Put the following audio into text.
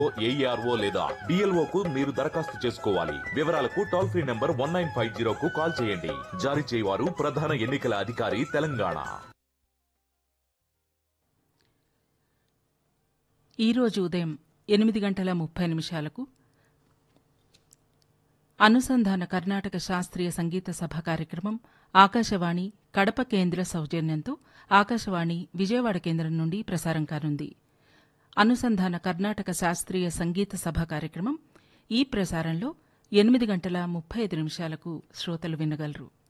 AERO లేదా DLO కు మీరు దరఖాస్తు చేసుకోవాలి వివరాలకు toll free number one nine five zero కు కాల్ చేయండి జారీ చేయవారు ప్రధాన ఎన్నికల అధికారి తెలంగాణ ఈరోజు ఉదయం ఎనిమిది గంటల ముప్పై నిమిషాలకు అనుసంధాన కర్ణాటక శాస్త్రీయ సంగీత సభ కార్యక్రమం ఆకాశవాణి కడప కేంద్ర సౌజన్యంతో ఆకాశవాణి విజయవాడ కేంద్రం నుండి ప్రసారం కానుంది అనుసంధాన కర్ణాటక శాస్త్రీయ సంగీత సభ కార్యక్రమం ఈ ప్రసారంలో ఎనిమిది గంటల ముప్పై ఐదు నిమిషాలకు శ్రోతలు వినగలరు